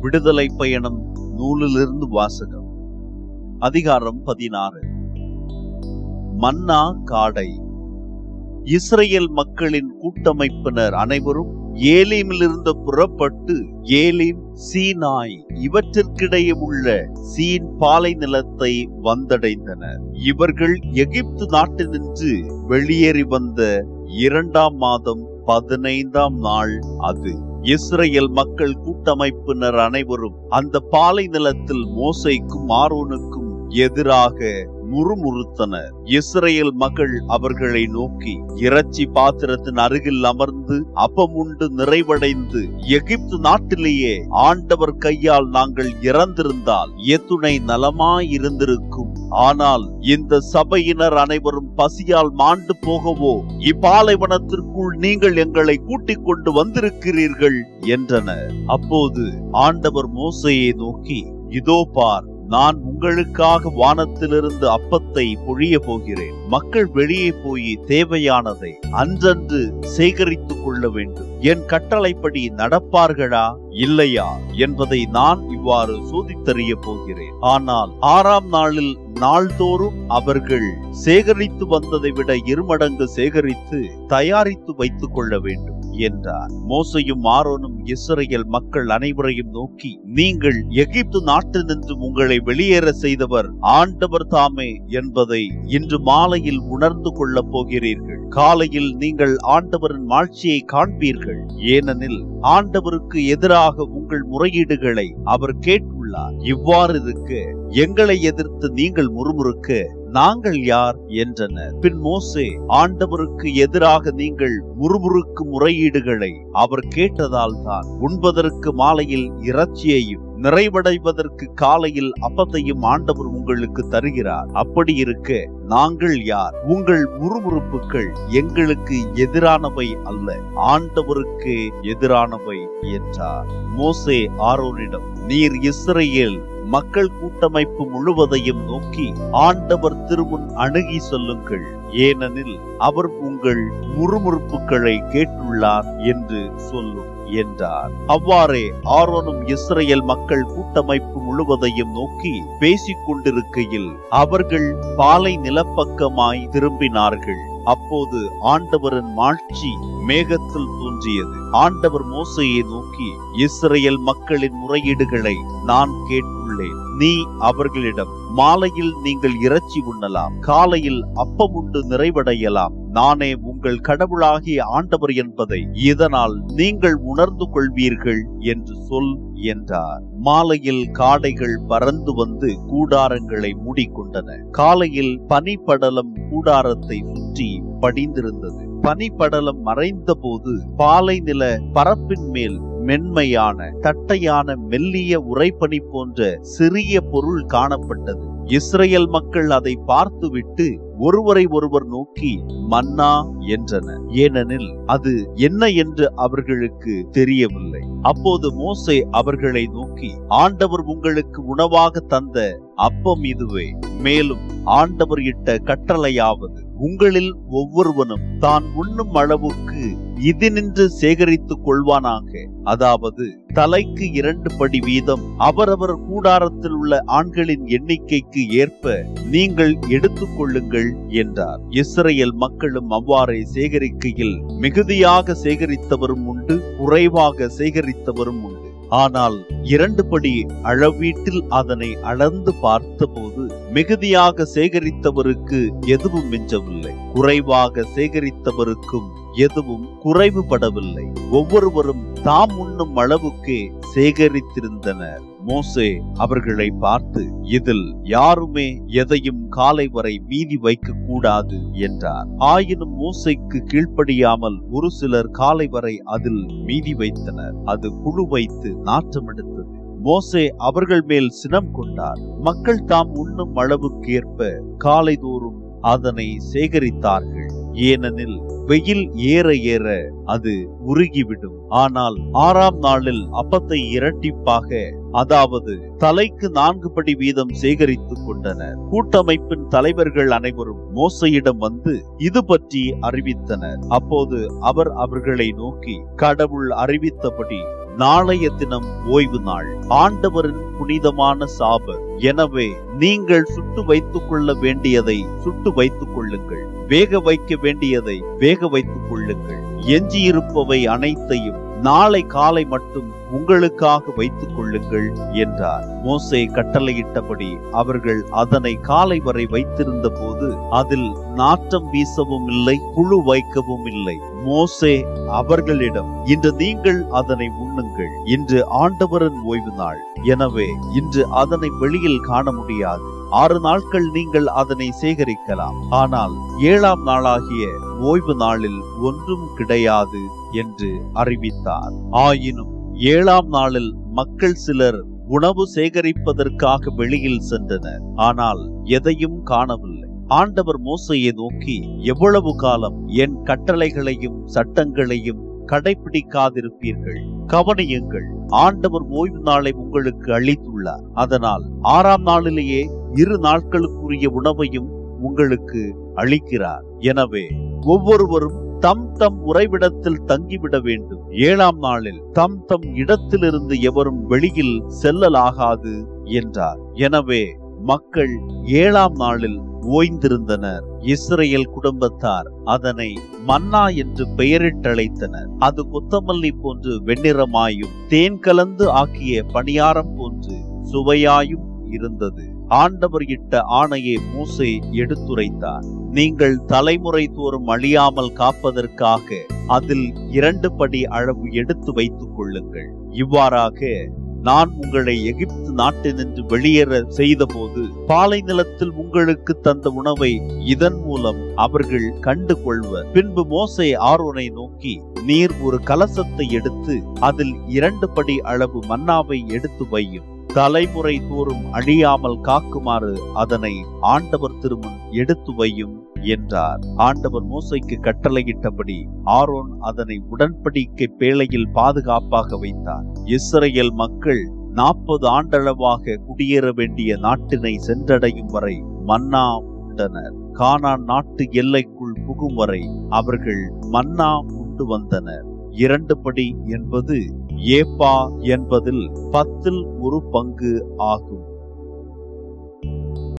விடுதலை பயணம் நூலிலிருந்து வாசகம் அதிகாரம் பதினாறு மன்னா காடை இஸ்ரேல் மக்களின் கூட்டமைப்பினர் அனைவரும் ஏலீமிலிருந்து புறப்பட்டு ஏலீம் சீனாய் இவற்றிற்கிடையே உள்ள சீன் பாலை நிலத்தை வந்தடைந்தனர் இவர்கள் எகிப்து நாட்டினின்று வெளியேறி வந்த இரண்டாம் மாதம் பதினைந்தாம் நாள் அது இஸ்ரேல் மக்கள் கூட்டமைப்பினர் அனைவரும் அந்த பாலை நிலத்தில் மோசைக்கும் ஆரோனுக்கும் எதிராக முறுமுறுத்தனர் இஸ்ரேல் மக்கள் அவர்களை நோக்கி இறைச்சி பாத்திரத்தின் அருகில் அமர்ந்து அப்பமுண்டு நிறைவடைந்து எகிப்து நாட்டிலேயே ஆண்டவர் கையால் நாங்கள் இறந்திருந்தால் எத்துணை நலமாயிருந்திருக்கும் ஆனால் இந்த சபையினர் அனைவரும் பசியால் மாண்டு போகவோ இப்பாலைவனத்திற்குள் நீங்கள் எங்களை கூட்டிக் கொண்டு வந்திருக்கிறீர்கள் என்றனர் அப்போது ஆண்டவர் மோசையை நோக்கி இதோ பார் நான் உங்களுக்காக வானத்திலிருந்து அப்பத்தை பொழிய போகிறேன் மக்கள் வெளியே போய் தேவையானதை அன்றன்று சேகரித்துக் கொள்ள வேண்டும் என் கட்டளைப்படி நடப்பார்களா இல்லையா என்பதை நான் இவ்வாறு சோதித்தறிய போகிறேன் ஆனால் ஆறாம் நாளில் நாள்தோறும் அவர்கள் சேகரித்து வந்ததை விட இருமடங்கு சேகரித்து தயாரித்து வைத்துக் கொள்ள வேண்டும் என்றார் மோசையும் ஆரோனும் இஸ்ரேல் மக்கள் அனைவரையும் நோக்கி நீங்கள் எகிப்து நாட்டினின்று உங்களை வெளியேற செய்தவர் ஆண்டவர் தாமே என்பதை இன்று மாலையில் உணர்ந்து கொள்ளப் போகிறீர்கள் காலையில் நீங்கள் ஆண்டவரின் மாட்சியை காண்பீர்கள் ஏனெனில் ஆண்டவருக்கு எதிராக உங்கள் முறையீடுகளை அவர் கேட்டுள்ளார் இவ்வாறு இருக்க எங்களை எதிர்த்து நீங்கள் முறுமுறுக்க நாங்கள் யார் என்றனர் பின் மோசே ஆண்டவருக்கு எதிராக நீங்கள் முறுமுறுக்கு முறையீடுகளை அவர் கேட்டதால் தான் உண்பதற்கு மாலையில் இறைச்சியையும் நிறைவடைவதற்கு காலையில் அப்பத்தையும் ஆண்டவர் உங்களுக்கு தருகிறார் அப்படி இருக்க நாங்கள் யார் உங்கள் முறுமுறுப்புகள் எங்களுக்கு எதிரானவை அல்ல ஆண்டவருக்கு எதிரானவை என்றார் மோசே ஆரோனிடம் நீர் இஸ்ரேல் மக்கள் கூட்டமைப்பு முழுவதையும் நோக்கி ஆண்டவர் திருமுன் அணுகி சொல்லுங்கள் ஏனெனில் அவர் உங்கள் முறுமுறுப்புகளை கேட்டுள்ளார் என்று சொல்லும் என்றார் அவ்வாறே ஆரோனும் இஸ்ரேல் மக்கள் கூட்டமைப்பு முழுவதையும் நோக்கி பேசிக் கொண்டிருக்கையில் அவர்கள் பாலை நிலப்பக்கமாய் திரும்பினார்கள் அப்போது ஆண்டவரின் மாட்சி மேகத்தில் தோன்றியது ஆண்டவர் மோசையை நோக்கி இஸ்ரேல் மக்களின் முறையீடுகளை நான் கேட்டுள்ளேன் நீ அவர்களிடம் மாலையில் நீங்கள் இறைச்சி உண்ணலாம் காலையில் அப்பம் உண்டு நிறைவடையலாம் நானே உங்கள் கடவுளாகிய ஆண்டவர் என்பதை இதனால் நீங்கள் உணர்ந்து கொள்வீர்கள் என்று சொல் என்றார் மாலையில் காடைகள் பறந்து வந்து கூடாரங்களை மூடிக்கொண்டன காலையில் பனிப்படலம் கூடாரத்தை சுற்றி படிந்திருந்தது பனிப்படலம் மறைந்த போது பாலை நில பரப்பின் மேல் மென்மையான தட்டையான மெல்லிய உரைப்பனி போன்ற சிறிய பொருள் காணப்பட்டது இஸ்ரேல் மக்கள் அதை பார்த்துவிட்டு ஒருவரை ஒருவர் நோக்கி மன்னா என்றனர் ஏனெனில் அது என்ன என்று அவர்களுக்கு தெரியவில்லை அப்போது மோசே அவர்களை நோக்கி ஆண்டவர் உங்களுக்கு உணவாக தந்த அப்பம் இதுவே மேலும் ஆண்டவர் இட்ட கட்டளையாவது உங்களில் ஒவ்வொருவனும் தான் உண்ணும் அளவுக்கு இதினின்று சேகரித்துக் கொள்வானாக அதாவது தலைக்கு இரண்டு படி வீதம் அவரவர் கூடாரத்தில் உள்ள ஆண்களின் எண்ணிக்கைக்கு ஏற்ப நீங்கள் எடுத்துக் கொள்ளுங்கள் என்றார் இஸ்ரேல் மக்களும் அவ்வாறே சேகரிக்கையில் மிகுதியாக சேகரித்தவரும் உண்டு குறைவாக சேகரித்தவரும் உண்டு ஆனால் இரண்டு படி அளவீட்டில் அதனை அளந்து பார்த்தபோது மிகுதியாக சேகரித்தவருக்கு எதுவும் மிஞ்சவில்லை குறைவாக சேகரித்தவருக்கும் எதுவும் குறைவுபடவில்லை ஒவ்வொருவரும் தாம் உண்ணும் அளவுக்கே சேகரித்திருந்தனர் மோசே அவர்களை பார்த்து இதில் யாருமே எதையும் காலை வரை மீதி வைக்க கூடாது என்றார் ஆயினும் மோசைக்கு கீழ்ப்படியாமல் ஒரு சிலர் காலை வரை அதில் மீதி வைத்தனர் அது குழு வைத்து நாற்றம் எடுத்தது மோசே அவர்கள் மேல் சினம் கொண்டார் மக்கள் தாம் உண்ணும் அளவுக்கேற்ப காலைதோறும் அதனை சேகரித்தார்கள் ஏனெனில் வெயில் ஏற ஏற அது உருகிவிடும் ஆனால் ஆறாம் நாளில் அப்பத்தை இரட்டிப்பாக அதாவது தலைக்கு நான்கு படி வீதம் சேகரித்துக் கொண்டனர் கூட்டமைப்பின் தலைவர்கள் அனைவரும் மோசையிடம் வந்து இது பற்றி அறிவித்தனர் அப்போது அவர் அவர்களை நோக்கி கடவுள் அறிவித்தபடி நாளைய தினம் ஓய்வு நாள் ஆண்டவரின் புனிதமான சாபம் எனவே நீங்கள் சுட்டு வைத்துக் கொள்ள வேண்டியதை சுட்டு வைத்துக் கொள்ளுங்கள் வேக வைக்க வேண்டியதை வேக வைத்துக் கொள்ளுங்கள் எஞ்சியிருப்பவை அனைத்தையும் நாளை காலை மட்டும் உங்களுக்காக வைத்துக் கொள்ளுங்கள் என்றார் மோசே கட்டளையிட்டபடி அவர்கள் அதனை காலை வரை வைத்திருந்த போது அதில் நாற்றம் வீசவும் இல்லை புழு வைக்கவும் இல்லை மோசே அவர்களிடம் இன்று நீங்கள் அதனை உண்ணுங்கள் இன்று ஆண்டவரின் ஓய்வு நாள் எனவே இன்று அதனை வெளியில் காண முடியாது ஆறு நாட்கள் நீங்கள் அதனை சேகரிக்கலாம் ஆனால் ஏழாம் நாளாகிய ஓய்வு நாளில் ஒன்றும் கிடையாது என்று அறிவித்தார் ஆயினும் ஏழாம் நாளில் மக்கள் சிலர் உணவு சேகரிப்பதற்காக வெளியில் சென்றனர் ஆனால் எதையும் காணவில்லை ஆண்டவர் மோசையை நோக்கி எவ்வளவு காலம் என் கட்டளைகளையும் சட்டங்களையும் கடைபிடிக்காதிருப்பீர்கள் கவனியுங்கள் ஆண்டவர் ஓய்வு நாளை உங்களுக்கு அளித்துள்ளார் அதனால் ஆறாம் நாளிலேயே இரு நாட்களுக்குரிய உணவையும் உங்களுக்கு அளிக்கிறார் எனவே ஒவ்வொருவரும் தம் தம் உறைவிடத்தில் தங்கிவிட வேண்டும் ஏழாம் நாளில் தம் தம் இடத்திலிருந்து எவரும் வெளியில் செல்லலாகாது என்றார் எனவே மக்கள் ஏழாம் நாளில் ஓய்ந்திருந்தனர் இஸ்ரேல் குடும்பத்தார் அதனை மன்னா என்று பெயரிட்டழைத்தனர் அது கொத்தமல்லி போன்று வெண்ணிறமாயும் தேன் கலந்து ஆக்கிய பணியாரம் போன்று சுவையாயும் இருந்தது ஆண்டவர் இட்ட ஆணையை மூசை எடுத்துரைத்தார் நீங்கள் தலைமுறை தோறும் அழியாமல் காப்பதற்காக அதில் இரண்டு படி அளவு எடுத்து வைத்துக் கொள்ளுங்கள் இவ்வாறாக நான் உங்களை எகிப்து நாட்டினின்று வெளியேற செய்தபோது பாலை நிலத்தில் உங்களுக்கு தந்த உணவை இதன் மூலம் அவர்கள் கண்டு கொள்வர் பின்பு மோசே ஆரோனை நோக்கி நீர் ஒரு கலசத்தை எடுத்து அதில் இரண்டு படி அளவு மன்னாவை எடுத்து வையும் தலைமுறை தோறும் அழியாமல் காக்குமாறு அதனை ஆண்டவர் திருமுன் எடுத்து வையும் என்றார் ஆண்டவர் மோசைக்கு கட்டளையிட்டபடி ஆரோன் அதனை உடன்படிக்கை பேழையில் பாதுகாப்பாக வைத்தார் இஸ்ரேல் மக்கள் நாற்பது ஆண்டளவாக குடியேற வேண்டிய நாட்டினை சென்றடையும் வரை மன்னா உண்டனர் கானான் நாட்டு எல்லைக்குள் புகும் வரை அவர்கள் மன்னா உண்டு வந்தனர் இரண்டு படி என்பது ஏப்பா என்பதில் பத்தில் ஒரு பங்கு ஆகும்